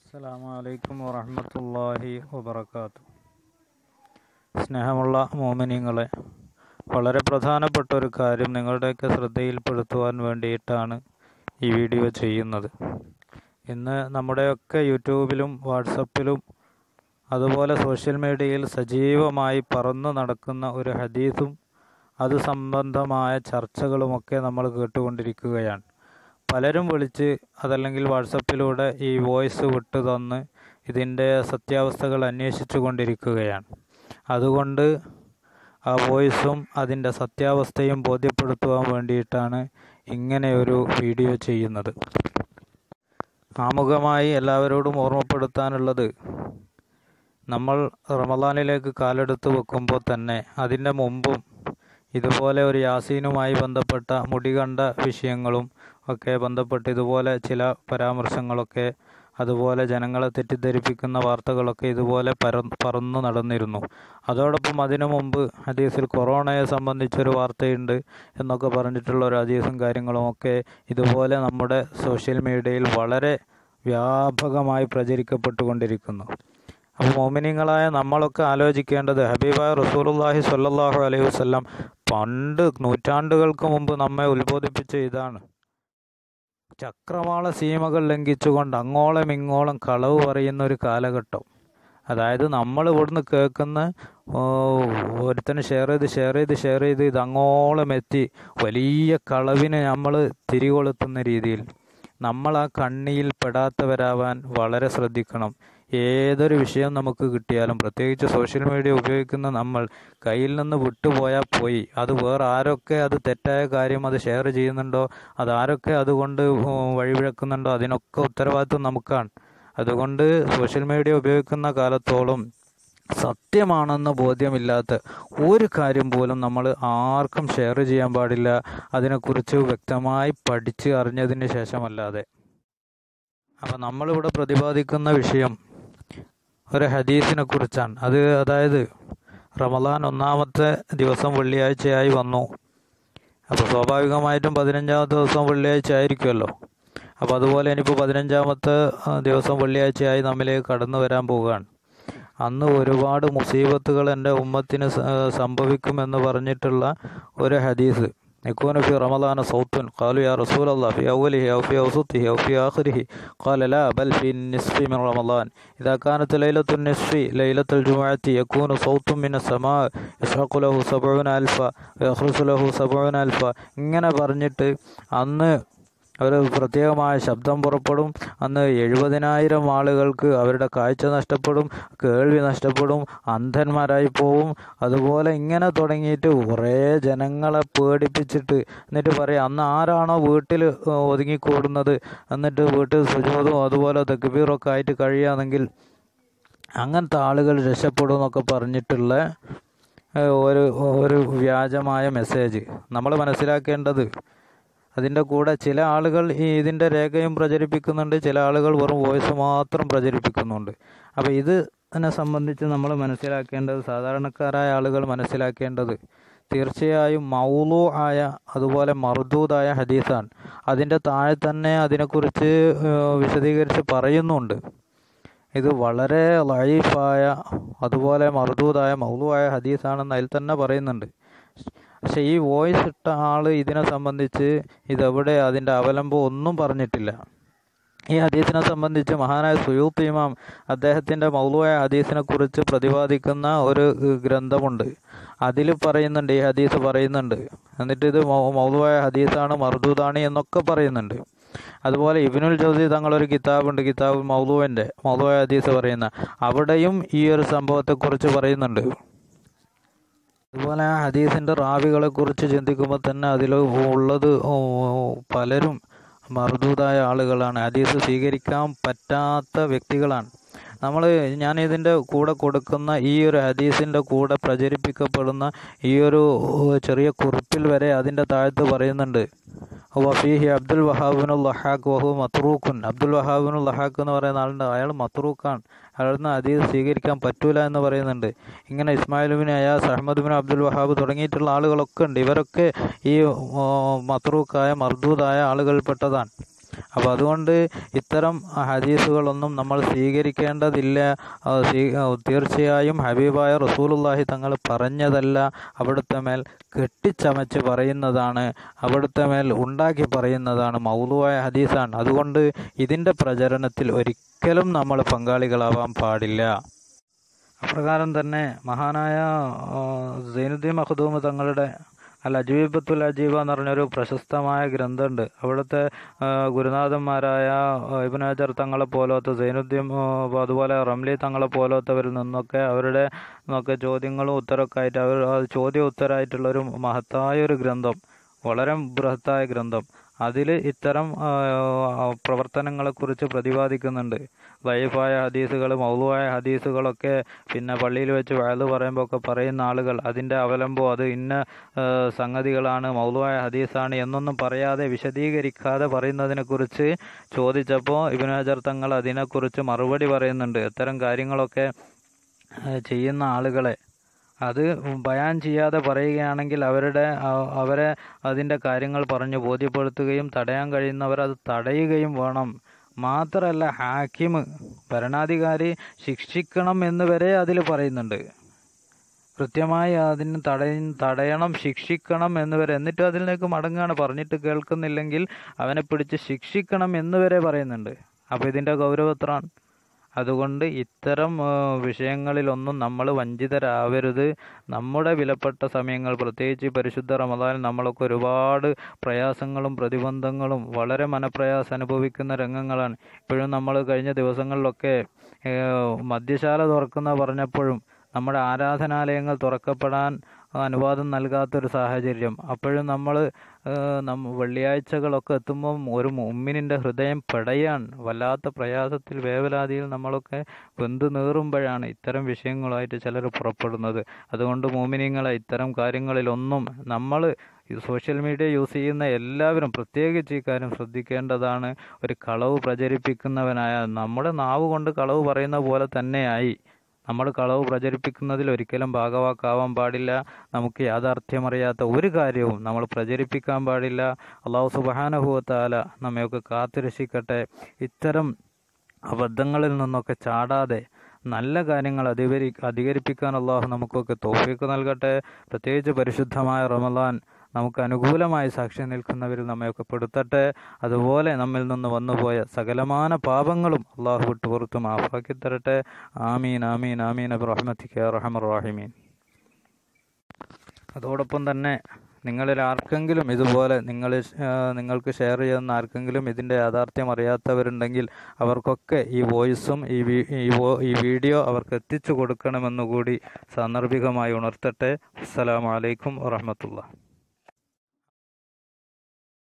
അസ്സലാമു അലൈക്കും വറഹ്മത്തുള്ളാഹി വബറകാത്തു സ്നേഹമുള്ള മോമിനിങ്ങളെ വളരെ പ്രധാനപ്പെട്ട ഒരു കാര്യം നിങ്ങളുടെയൊക്കെ ശ്രദ്ധയിൽപ്പെടുത്തുവാൻ വേണ്ടിയിട്ടാണ് ഈ വീഡിയോ ചെയ്യുന്നത് ഇന്ന് നമ്മുടെയൊക്കെ യൂട്യൂബിലും വാട്സപ്പിലും അതുപോലെ സോഷ്യൽ മീഡിയയിൽ സജീവമായി പറന്നു നടക്കുന്ന ഒരു ഹദീസും അത് സംബന്ധമായ ചർച്ചകളുമൊക്കെ നമ്മൾ കേട്ടുകൊണ്ടിരിക്കുകയാണ് പലരും വിളിച്ച് അതല്ലെങ്കിൽ വാട്സപ്പിലൂടെ ഈ വോയിസ് വിട്ടു തന്ന് ഇതിൻ്റെ സത്യാവസ്ഥകൾ അന്വേഷിച്ചു കൊണ്ടിരിക്കുകയാണ് അതുകൊണ്ട് ആ വോയിസും അതിൻ്റെ സത്യാവസ്ഥയും ബോധ്യപ്പെടുത്തുവാൻ വേണ്ടിയിട്ടാണ് ഇങ്ങനെ ഒരു വീഡിയോ ചെയ്യുന്നത് ആമുഖമായി എല്ലാവരോടും ഓർമ്മപ്പെടുത്താനുള്ളത് നമ്മൾ റമദാനിലേക്ക് കാലെടുത്ത് വെക്കുമ്പോൾ തന്നെ അതിൻ്റെ മുമ്പും ഇതുപോലെ ഒരു യാസീനുമായി ബന്ധപ്പെട്ട മുടി കണ്ട വിഷയങ്ങളും ഒക്കെ ബന്ധപ്പെട്ട് ഇതുപോലെ ചില പരാമർശങ്ങളൊക്കെ അതുപോലെ ജനങ്ങളെ തെറ്റിദ്ധരിപ്പിക്കുന്ന വാർത്തകളൊക്കെ ഇതുപോലെ പര പറന്നു നടന്നിരുന്നു അതോടൊപ്പം അതിനു മുമ്പ് ഹദീസിൽ കൊറോണയെ സംബന്ധിച്ചൊരു വാർത്തയുണ്ട് എന്നൊക്കെ പറഞ്ഞിട്ടുള്ള ഒരു ഹദീസും കാര്യങ്ങളും ഒക്കെ ഇതുപോലെ നമ്മുടെ സോഷ്യൽ മീഡിയയിൽ വളരെ വ്യാപകമായി പ്രചരിക്കപ്പെട്ടുകൊണ്ടിരിക്കുന്നു അപ്പോൾ മോമിനിങ്ങളായ നമ്മളൊക്കെ ആലോചിക്കേണ്ടത് ഹബീബായ റസൂലുള്ളാഹി സ്വല്ലല്ലാഹു അലൈഹി വസല്ലം പണ്ട് നൂറ്റാണ്ടുകൾക്ക് മുമ്പ് നമ്മെ ഉത്ബോധിപ്പിച്ച ഇതാണ് ചക്രവാള സീമകൾ ലംഘിച്ചുകൊണ്ട് അങ്ങോളം ഇങ്ങോളം കളവ് പറയുന്ന ഒരു കാലഘട്ടം അതായത് നമ്മൾ ഇവിടുന്ന് കേൾക്കുന്ന ഒരുത്തന് ഷെയർ ചെയ്ത് ഷെയർ ചെയ്ത് ഷെയർ ചെയ്ത് ഇത് അങ്ങോളം എത്തി വലിയ കളവിന് നമ്മൾ തിരികൊളുത്തുന്ന രീതിയിൽ നമ്മൾ ആ കണ്ണിയിൽ പെടാത്തവരാവാൻ വളരെ ശ്രദ്ധിക്കണം ഏതൊരു വിഷയം നമുക്ക് കിട്ടിയാലും പ്രത്യേകിച്ച് സോഷ്യൽ മീഡിയ ഉപയോഗിക്കുന്ന നമ്മൾ കയ്യിൽ നിന്ന് വിട്ടുപോയാൽ പോയി അത് വേറെ ആരൊക്കെ അത് തെറ്റായ കാര്യം അത് ഷെയർ ചെയ്യുന്നുണ്ടോ അത് ആരൊക്കെ അതുകൊണ്ട് വഴിവിഴക്കുന്നുണ്ടോ അതിനൊക്കെ ഉത്തരവാദിത്വം നമുക്കാണ് അതുകൊണ്ട് സോഷ്യൽ മീഡിയ ഉപയോഗിക്കുന്ന കാലത്തോളം സത്യമാണെന്ന് ബോധ്യമില്ലാത്ത ഒരു കാര്യം പോലും നമ്മൾ ആർക്കും ഷെയർ ചെയ്യാൻ പാടില്ല അതിനെക്കുറിച്ച് വ്യക്തമായി പഠിച്ച് അറിഞ്ഞതിന് ശേഷമല്ലാതെ അപ്പം നമ്മളിവിടെ പ്രതിപാദിക്കുന്ന വിഷയം ഒരു ഹദീസിനെ കുറിച്ചാണ് അത് അതായത് റമദാൻ ഒന്നാമത്തെ ദിവസം വെള്ളിയാഴ്ചയായി വന്നു അപ്പോൾ സ്വാഭാവികമായിട്ടും പതിനഞ്ചാമത്തെ ദിവസം വെള്ളിയാഴ്ച ആയിരിക്കുമല്ലോ അപ്പോൾ അതുപോലെ ഇനിയിപ്പോൾ പതിനഞ്ചാമത്തെ ദിവസം വെള്ളിയാഴ്ചയായി നമ്മിലേക്ക് കടന്നു വരാൻ പോവുകയാണ് അന്ന് ഒരുപാട് മുസീബത്തുകൾ എൻ്റെ ഉമ്മത്തിന് സംഭവിക്കുമെന്ന് പറഞ്ഞിട്ടുള്ള ഒരു ഹദീസ് يكون في رمضان صوت قالوا يا رسول الله في أوله أو في أوسطه أو في آخره قال لا بل في النصف من رمضان إذا كانت ليلة النصف ليلة الجمعة يكون صوت من السماء يشحق له سبعون ألفا ويخرج له سبعون ألفا ഇങ്ങനെ പറഞ്ഞിട്ട് അന്ന് ഒരു പ്രത്യേകമായ ശബ്ദം പുറപ്പെടും അന്ന് എഴുപതിനായിരം ആളുകൾക്ക് അവരുടെ കാഴ്ച നഷ്ടപ്പെടും കേൾവി നഷ്ടപ്പെടും അന്ധന്മാരായി പോവും അതുപോലെ ഇങ്ങനെ തുടങ്ങിയിട്ട് കുറേ ജനങ്ങളെ പേടിപ്പിച്ചിട്ട് എന്നിട്ട് പറയാം അന്ന് ആരാണോ വീട്ടിൽ ഒതുങ്ങിക്കൂടുന്നത് എന്നിട്ട് വീട്ടിൽ സുജോതും അതുപോലെ തെക്കുബീറൊക്കെ ആയിട്ട് കഴിയുകയാണെങ്കിൽ അങ്ങനത്തെ ആളുകൾ രക്ഷപ്പെടും എന്നൊക്കെ പറഞ്ഞിട്ടുള്ള ഒരു ഒരു വ്യാജമായ മെസ്സേജ് നമ്മൾ മനസ്സിലാക്കേണ്ടത് അതിൻ്റെ കൂടെ ചില ആളുകൾ ഈ ഇതിൻ്റെ രേഖയും പ്രചരിപ്പിക്കുന്നുണ്ട് ചില ആളുകൾ വെറും വോയിസ് മാത്രം പ്രചരിപ്പിക്കുന്നുണ്ട് അപ്പോൾ ഇത് ഇതിനെ സംബന്ധിച്ച് നമ്മൾ മനസ്സിലാക്കേണ്ടത് സാധാരണക്കാരായ ആളുകൾ മനസ്സിലാക്കേണ്ടത് തീർച്ചയായും മൗലു ആയ അതുപോലെ മർദൂദായ ഹദീസാണ് അതിൻ്റെ താഴെ തന്നെ അതിനെക്കുറിച്ച് വിശദീകരിച്ച് പറയുന്നുണ്ട് ഇത് വളരെ ലൈഫായ അതുപോലെ മർദൂദായ മൗലുവായ ഹദീസാണെന്ന് അതിൽ തന്നെ പറയുന്നുണ്ട് പക്ഷെ ഈ വോയിസ് ഇട്ട ആൾ ഇതിനെ സംബന്ധിച്ച് ഇതെവിടെ അതിൻ്റെ അവലംബം ഒന്നും പറഞ്ഞിട്ടില്ല ഈ ഹദീസിനെ സംബന്ധിച്ച് മഹാനായ സുയൂത്ത് ഇമാം അദ്ദേഹത്തിൻ്റെ മൗലുവായ ഹദീസിനെ കുറിച്ച് പ്രതിപാദിക്കുന്ന ഒരു ഗ്രന്ഥമുണ്ട് അതിൽ പറയുന്നുണ്ട് ഈ ഹദീസ് പറയുന്നുണ്ട് എന്നിട്ട് ഇത് മൗലുവായ ഹദീസാണ് മർദൂദാണ് എന്നൊക്കെ പറയുന്നുണ്ട് അതുപോലെ ഇബിനുൽ ജൗസി തങ്ങളൊരു കിതാബുണ്ട് കിതാബ് മൗലുവിൻ്റെ മൗലുവായ ഹദീസ് പറയുന്ന അവിടെയും ഈ ഒരു സംഭവത്തെക്കുറിച്ച് പറയുന്നുണ്ട് അതുപോലെ ആ ഹദീസിൻ്റെ റാവികളെ കുറിച്ച് ചിന്തിക്കുമ്പോൾ തന്നെ അതിൽ ഉള്ളത് പലരും മർദൂതായ ആളുകളാണ് ഹദീസ് സ്വീകരിക്കാൻ പറ്റാത്ത വ്യക്തികളാണ് നമ്മൾ ഞാൻ ഇതിൻ്റെ കൂടെ കൊടുക്കുന്ന ഈ ഒരു ഹദീസിൻ്റെ കൂടെ പ്രചരിപ്പിക്കപ്പെടുന്ന ഈ ഒരു ചെറിയ കുറിപ്പിൽ വരെ അതിൻ്റെ താഴത്ത് പറയുന്നുണ്ട് വഫീഹി അബ്ദുൽ വഹാബിനുൽ ലഹാഖ് വഹു മത്രൂഖുൻ അബ്ദുൽ വഹാബിനുൽ ലഹാഖ് എന്ന് പറയുന്ന ആളുണ്ട് അയാൾ മത്രൂഖാണ് അയാളിന്ന് ഹദീസ് സ്വീകരിക്കാൻ പറ്റൂല എന്ന് പറയുന്നുണ്ട് ഇങ്ങനെ Ismail bin Ayas Ahmad bin Abdul Wahab തുടങ്ങിയിട്ടുള്ള ആളുകളൊക്കെ ഉണ്ട് ഇവരൊക്കെ ഈ മത്രൂഖായ മർദൂദായ ആളുകൾപ്പെട്ടതാണ് അപ്പോൾ അതുകൊണ്ട് ഇത്തരം ഹദീസുകളൊന്നും നമ്മൾ സ്വീകരിക്കേണ്ടതില്ല ആ, സ്വീ- ആ, തീർച്ചയായും ഹബീബായ റസൂലുള്ളാഹി തങ്ങൾ പറഞ്ഞതല്ല അവിടുത്തെ മേൽ കെട്ടിച്ചമച്ച് പറയുന്നതാണ് അവിടുത്തെ മേൽ ഉണ്ടാക്കി പറയുന്നതാണ് മൗലുവായ ഹദീസാണ് അതുകൊണ്ട് ഇതിൻ്റെ പ്രചരണത്തിൽ ഒരിക്കലും നമ്മൾ പങ്കാളികളാവാൻ പാടില്ല അപ്രകാരം തന്നെ മഹാനായ ആ, സൈനുദ്ദീൻ മഖദൂം തങ്ങളുടെ അൽ അജീബത്തുൽ അജീബ എന്ന് പറഞ്ഞൊരു പ്രശസ്തമായ ഗ്രന്ഥമുണ്ട് അവിടുത്തെ ആ, ഗുരുനാഥന്മാരായ ആ, ഇബ്നു ഹജർ തങ്ങളെ പോലത്തെ സൈനുദ്ദീൻ ആ, അതുപോലെ റംലി തങ്ങളെ പോലത്തവരിൽ നിന്നൊക്കെ അവരുടെ ഒക്കെ ചോദ്യങ്ങളും ഉത്തരമൊക്കെ ആയിട്ട് അവർ ആ ചോദ്യ ഉത്തരമായിട്ടുള്ളൊരു മഹത്തായ ഒരു ഗ്രന്ഥം വളരെ ബൃഹത്തായ ഗ്രന്ഥം അതിൽ ഇത്തരം ആ, ആ, പ്രവർത്തനങ്ങളെക്കുറിച്ച് പ്രതിപാദിക്കുന്നുണ്ട് വൈഫായ ഹദീസുകൾ മൗലുവായ ഹദീസുകളൊക്കെ പിന്നെ പള്ളിയിൽ വെച്ച് വയത് പറയുമ്പോൾ ഒക്കെ പറയുന്ന ആളുകൾ അതിൻ്റെ അവലംബം അത് ഇന്ന ആ, സംഗതികളാണ് മൗലുവായ ഹദീസാണ് എന്നൊന്നും പറയാതെ വിശദീകരിക്കാതെ പറയുന്നതിനെക്കുറിച്ച് ചോദിച്ചപ്പോൾ ഇബിൻ ഹജർ തങ്ങൾ അതിനെക്കുറിച്ച് മറുപടി പറയുന്നുണ്ട് ഇത്തരം കാര്യങ്ങളൊക്കെ ആ, ചെയ്യുന്ന ആളുകളെ അത് ബയാൻ ചെയ്യാതെ പറയുകയാണെങ്കിൽ അവരുടെ അ- അവരെ അതിൻ്റെ കാര്യങ്ങൾ പറഞ്ഞ് ബോധ്യപ്പെടുത്തുകയും തടയാൻ കഴിയുന്നവർ അത് തടയുകയും വേണം മാത്രമല്ല ഹാക്കിം ഭരണാധികാരി ശിക്ഷിക്കണം എന്ന് വരെ അതിൽ പറയുന്നുണ്ട് കൃത്യമായി അതിന് തടയ തടയണം ശിക്ഷിക്കണം എന്ന് വരെ എന്നിട്ട് അതിലേക്ക് മടങ്ങാണ് പറഞ്ഞിട്ട് കേൾക്കുന്നില്ലെങ്കിൽ അവനെ പിടിച്ച് ശിക്ഷിക്കണം എന്ന് വരെ പറയുന്നുണ്ട് അപ്പോൾ ഇതിൻ്റെ ഗൗരവത്രാണ് അതുകൊണ്ട് ഇത്തരം ആ, വിഷയങ്ങളിലൊന്നും നമ്മൾ വഞ്ചിതരാവരുത് നമ്മുടെ വിലപ്പെട്ട സമയങ്ങൾ പ്രത്യേകിച്ച് ഈ പരിശുദ്ധ റമദാനിൽ നമ്മളൊക്കെ ഒരുപാട് പ്രയാസങ്ങളും പ്രതിബന്ധങ്ങളും വളരെ മനപ്രയാസം അനുഭവിക്കുന്ന രംഗങ്ങളാണ് ഇപ്പോഴും നമ്മൾ കഴിഞ്ഞ ദിവസങ്ങളിലൊക്കെ ഏ, മദ്യശാല തുറക്കുന്ന പറഞ്ഞപ്പോഴും നമ്മുടെ ആരാധനാലയങ്ങൾ തുറക്കപ്പെടാൻ അനുവാദം നൽകാത്തൊരു സാഹചര്യം അപ്പോഴും നമ്മൾ നമ്മ വെള്ളിയാഴ്ചകളൊക്കെ എത്തുമ്പം ഒരു മുമ്മിനിൻ്റെ ഹൃദയം പെടയാൻ വല്ലാത്ത പ്രയാസത്തിൽ വേവലാതിയിൽ നമ്മളൊക്കെ വെന്തു നീറുമ്പോഴാണ് ഇത്തരം വിഷയങ്ങളായിട്ട് ചിലർ പുറപ്പെടുന്നത് അതുകൊണ്ട് മോമിനിങ്ങളെ ഇത്തരം കാര്യങ്ങളിലൊന്നും നമ്മൾ സോഷ്യൽ മീഡിയ യൂസ് ചെയ്യുന്ന എല്ലാവരും പ്രത്യേകിച്ച് ഈ കാര്യം ശ്രദ്ധിക്കേണ്ടതാണ് ഒരു കളവ് പ്രചരിപ്പിക്കുന്നവനായ നമ്മുടെ നാവ് കൊണ്ട് കളവ് പറയുന്ന പോലെ തന്നെയായി നമ്മൾ കളവ് പ്രചരിപ്പിക്കുന്നതിൽ ഒരിക്കലും ഭാഗവാക്കാവാൻ പാടില്ല നമുക്ക് യാഥാർത്ഥ്യമറിയാത്ത ഒരു കാര്യവും നമ്മൾ പ്രചരിപ്പിക്കാൻ പാടില്ല അള്ളാഹു സുബാനുഭവത്താല നമ്മയൊക്കെ കാത്തുരക്ഷിക്കട്ടെ ഇത്തരം അബദ്ധങ്ങളിൽ നിന്നൊക്കെ ചാടാതെ നല്ല കാര്യങ്ങൾ അധികരി അധികരിപ്പിക്കാൻ അള്ളാഹു നമുക്കൊക്കെ തോഫീക്ക് നൽകട്ടെ പ്രത്യേകിച്ച് പരിശുദ്ധമായ റമദാൻ നമുക്ക് അനുകൂലമായി സാക്ഷി നിൽക്കുന്നവരിൽ നമ്മയൊക്കെ പെടുത്തട്ടെ അതുപോലെ നമ്മിൽ നിന്ന് വന്നുപോയ സകലമാന പാപങ്ങളും അള്ളാഹു വിട്ടു പുറത്തു മാഫാക്കി തരട്ടെ ആമീൻ ആമീൻ ആമീൻ അബ്രഹ്മത്തിക്ക് റഹമർ റാഹിമീൻ അതോടൊപ്പം തന്നെ നിങ്ങളിൽ ആർക്കെങ്കിലും ഇതുപോലെ നിങ്ങൾ നിങ്ങൾക്ക് ഷെയർ ചെയ്യുന്ന ആർക്കെങ്കിലും ഇതിൻ്റെ യാഥാർത്ഥ്യം അറിയാത്തവരുണ്ടെങ്കിൽ അവർക്കൊക്കെ ഈ വോയിസും ഈ വി- ഈ വോ- ഈ വീഡിയോ അവർക്ക് എത്തിച്ചു കൊടുക്കണമെന്നുകൂടി സാന്ദർഭികമായി ഉണർത്തട്ടെ അസ്സലാമു അലൈക്കും വറഹമത്തുള്ള